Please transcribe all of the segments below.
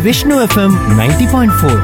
Vishnu FM ninety point four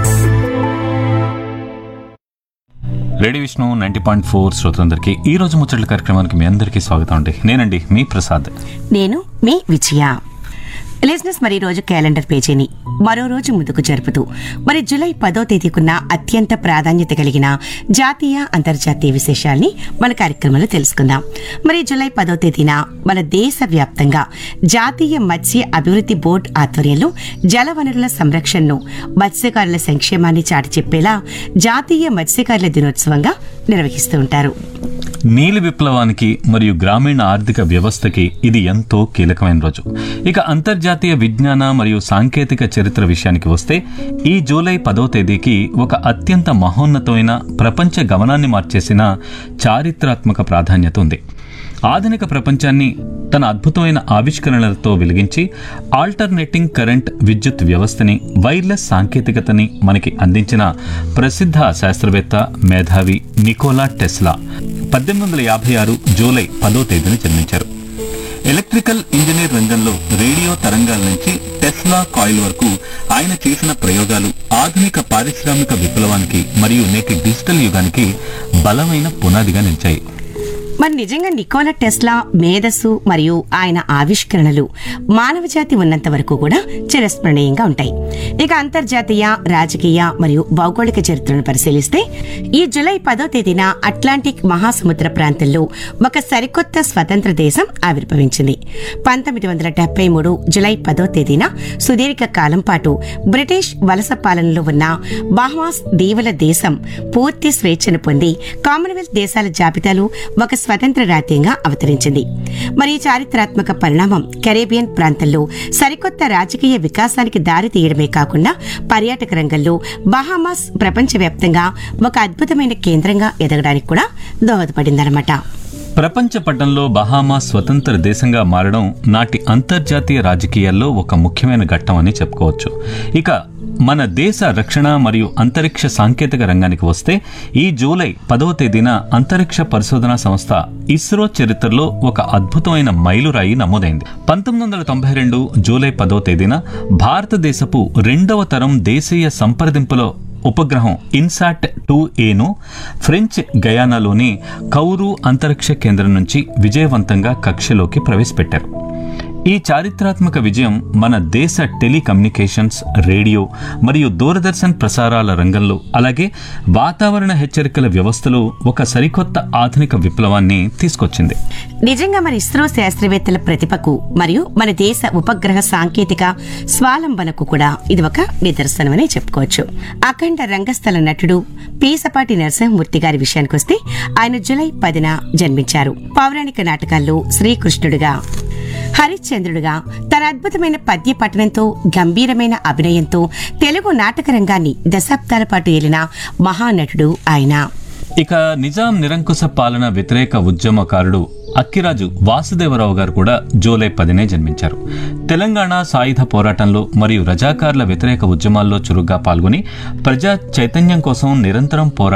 lady Vishnu ninety point four శ్రోతలందరికీ ఈ రోజు ముచ్చట్ల కార్యక్రమానికి మీ అందరికీ స్వాగతం అండి నేనండి మీ ప్రసాద్ నేను మీ విజయ లిజినెస్ మరి ఈ రోజు క్యాలెండర్ పేజీని మరో రోజు ముందుకు జరుపుతూ మరి జూలై పదో తేదీకున్న అత్యంత ప్రాధాన్యత కలిగిన జాతీయ అంతర్జాతీయ విశేషాల్ని మన కార్యక్రమంలో తెలుసుకుందాం మరి జూలై పదో తేదీన మన దేశ వ్యాప్తంగా జాతీయ మత్స్య అభివృద్ధి బోర్డు ఆధ్వర్యంలో జలవనరుల సంరక్షణను మత్స్యకారుల సంక్షేమాన్ని చాటి చెప్పేలా జాతీయ మత్స్యకారుల దినోత్సవంగా నిర్వహిస్తూ ఉంటారు నీలి విప్లవానికి మరియు గ్రామీణ ఆర్థిక వ్యవస్థకి ఇది ఎంతో కీలకమైన రోజు ఇక అంతర్జాతీయ విజ్ఞాన మరియు సాంకేతిక చరిత్ర విషయానికి వస్తే ఈ జూలై పదో తేదీకి ఒక అత్యంత మహోన్నతమైన ప్రపంచ గమనాన్ని మార్చేసిన చారిత్రాత్మక ప్రాధాన్యత ఉంది ఆధునిక ప్రపంచాన్ని తన అద్భుతమైన ఆవిష్కరణలతో వెలిగించి ఆల్టర్నేటింగ్ కరెంట్ విద్యుత్ వ్యవస్థని వైర్లెస్ సాంకేతికతని మనకి అందించిన ప్రసిద్ధ శాస్త్రవేత్త మేధావి నికోలా టెస్లా పద్దెనిమిది వందల యాభై ఆరు జూలై పదో తేదీన జన్మించారు ఎలక్ట్రికల్ ఇంజనీర్ రంగంలో రేడియో తరంగాల నుంచి టెస్లా కాయిల్ వరకు ఆయన చేసిన ప్రయోగాలు ఆధునిక పారిశ్రామిక విప్లవానికి మరియు నేటి డిజిటల్ యుగానికి బలమైన పునాదిగా నిలిచాయి మరి నిజంగా నికోలా టెస్లా మేధస్సు మరియు ఆయన ఆవిష్కరణలు మానవజాతి ఉన్నంత వరకు కూడా చిరస్మరణీయంగా ఉంటాయి ఇక అంతర్జాతీయ రాజకీయ మరియు భౌగోళిక చరిత్రను పరిశీలిస్తే ఈ జూలై పదో తేదీన అట్లాంటిక్ మహాసముద్ర ప్రాంతంలో ఒక సరికొత్త స్వతంత్ర దేశం ఆవిర్భవించింది పంతొమ్మిది వందల డెబ్బై మూడు జులై పదో తేదీన సుదీర్ఘ కాలం పాటు బ్రిటిష్ వలస పాలనలో ఉన్న బహమాస్ దీవుల దేశం పూర్తి స్వేచ్ఛను పొంది కామన్వెల్త్ దేశాల జాబితాలో ఒక స్వతంత్ర రాజ్యంగా అవతరించింది మరి ఈ చారిత్రాత్మక పరిణామం కెరేబియన్ ప్రాంతంలో సరికొత్త రాజకీయ వికాసానికి దారి తీయడమే కాకుండా పర్యాటక రంగంలో బహామాస్ ప్రపంచవ్యాప్తంగా ఒక అద్భుతమైన కేంద్రంగా ఎదగడానికి కూడా దోహదపడిందన్నమాట ప్రపంచ పటంలో బహామా స్వతంత్ర దేశంగా మారడం నాటి అంతర్జాతీయ రాజకీయాల్లో ఒక ముఖ్యమైన ఘట్టం అని చెప్పుకోవచ్చు ఇక మన దేశ రక్షణ మరియు అంతరిక్ష సాంకేతిక రంగానికి వస్తే ఈ జూలై పదవ తేదీన అంతరిక్ష పరిశోధనా సంస్థ ఇస్రో చరిత్రలో ఒక అద్భుతమైన మైలురాయి నమోదైంది పంతొమ్మిది వందల తొంభై రెండు జూలై పదవ తేదీన భారతదేశపు రెండవ తరం దేశీయ సంప్రదింపులో ఉపగ్రహం ఇన్సాట్ టూ ఏను ఫ్రెంచ్ గయానాలోని కౌరు అంతరిక్ష కేంద్రం నుంచి విజయవంతంగా కక్షలోకి ప్రవేశపెట్టారు ఈ చారిత్రాత్మక విజయం మన దేశ టెలికమ్యూనికేషన్స్ రేడియో మరియు దూరదర్శన్ ప్రసారాల రంగంలో అలాగే వాతావరణ హెచ్చరికల వ్యవస్థలో ఒక సరికొత్త ఆధునిక విప్లవాన్ని తీసుకొచ్చింది నిజంగా మన ఇస్రో శాస్త్రవేత్తల ప్రతిభకు మరియు మన దేశ ఉపగ్రహ సాంకేతిక స్వాలంబనకు కూడా ఇది ఒక నిదర్శనమని చెప్పుకోవచ్చు అఖండ రంగస్థల నటుడు పీసపాటి నరసింహమూర్తి గారి విషయానికొస్తే ఆయన జులై పదిన జన్మించారు పౌరాణిక నాటకాల్లో శ్రీకృష్ణుడిగా హరిశ్చంద్రుడుగా తన అద్భుతమైన పద్య పఠనంతో గంభీరమైన అభినయంతో తెలుగు నాటక రంగాన్ని దశాబ్దాల పాటు ఏలిన మహానటుడు ఆయన ఇక నిజాం నిరంకుశ పాలన వ్యతిరేక ఉద్యమకారుడు అక్కిరాజు వాసుదేవరావు గారు కూడా జూలై పదినే జన్మించారు తెలంగాణ సాయుధ పోరాటంలో మరియు రజాకార్ల వ్యతిరేక ఉద్యమాల్లో చురుగ్గా పాల్గొని ప్రజా చైతన్యం కోసం నిరంతరం పోరాటం